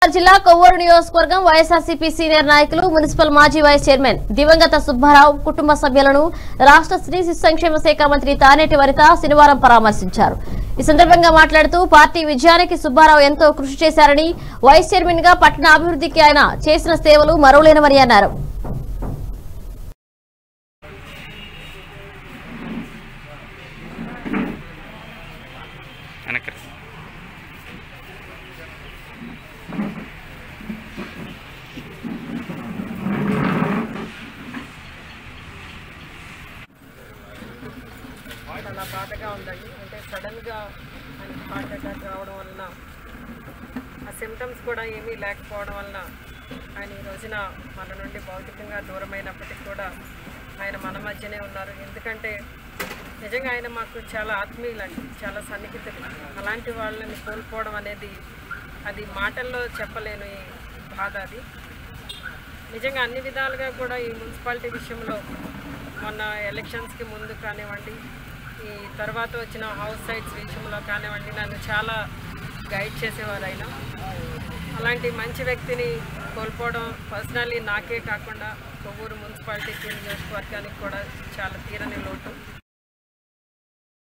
జిల్లా కొవ్వూరు నియోజకవర్గం వైఎస్ఆర్సీపీ సీనియర్ నాయకులు మున్సిపల్ మాజీ వైస్ చైర్మన్ దివంగత సుబ్బారావు కుటుంబ సభ్యులను రాష్ట్ర స్త్రీ శిశు సంక్షేమ శాఖ మంత్రి తానేటి వనిత శనివారం పరామర్శించారు ఈ సందర్భంగా మాట్లాడుతూ పార్టీ విజయానికి సుబ్బారావు ఎంతో కృషి చేశారని వైస్ చైర్మన్ గా పట్టణ అభివృద్ధికి ఆయన చేసిన సేవలు మరువలేనవని అన్నారు వెనక్కి చాలా బాధగా ఉందండి అంటే సడన్గా ఆయనకి హార్ట్ అటాక్ రావడం వలన ఆ సిమ్టమ్స్ కూడా ఏమీ లేకపోవడం వలన ఆయన ఈ రోజున మన నుండి భౌతికంగా దూరమైనప్పటికీ కూడా ఆయన మన మధ్యనే ఉన్నారు ఎందుకంటే నిజంగా ఆయన మాకు చాలా ఆత్మీయులండి చాలా సన్నిహితులు అలాంటి వాళ్ళని కోల్పోవడం అనేది అది మాటల్లో చెప్పలేని బాధ అది నిజంగా అన్ని విధాలుగా కూడా ఈ మున్సిపాలిటీ విషయంలో మొన్న ఎలక్షన్స్కి ముందు కానివ్వండి ఈ తర్వాత వచ్చిన హౌస్ సైట్స్ విషయంలో కానివ్వండి నన్ను చాలా గైడ్ చేసేవారు ఆయన అలాంటి మంచి వ్యక్తిని కోల్పోవడం పర్సనల్లీ నాకే కాకుండా కొవ్వూరు మున్సిపాలిటీకి నియోజకవర్గానికి కూడా చాలా తీరని లోటు